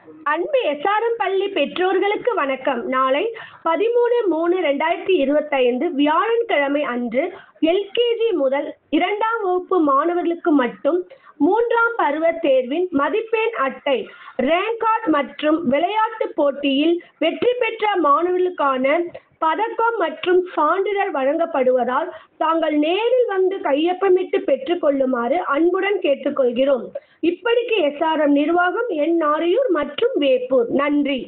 அன்பு எஸ்ஆர்எம் பள்ளி பெற்றோர்களுக்கு வணக்கம் நாளை பதிமூணு மூணு ரெண்டாயிரத்தி இருபத்தைந்து வியாழக்கிழமை அன்று எல்கேஜி முதல் இரண்டாம் வகுப்பு மாணவர்களுக்கு மட்டும் மூன்றாம் பருவ தேர்வின் மதிப்பெண் அட்டை ரேங்க் கார்டு மற்றும் விளையாட்டுப் போட்டியில் வெற்றி பெற்ற மாணவர்களுக்கான பதக்கம் மற்றும் சான்றிதழ் வழங்கப்படுவதால் தாங்கள் நேரில் வந்து கையொப்பமிட்டு பெற்றுக்கொள்ளுமாறு அன்புடன் கேட்டுக்கொள்கிறோம் இப்படிக்கு எஸ்ஆர்எம் நிர்வாகம் என் நாரையூர் மற்றும் வேப்பூர் நன்றி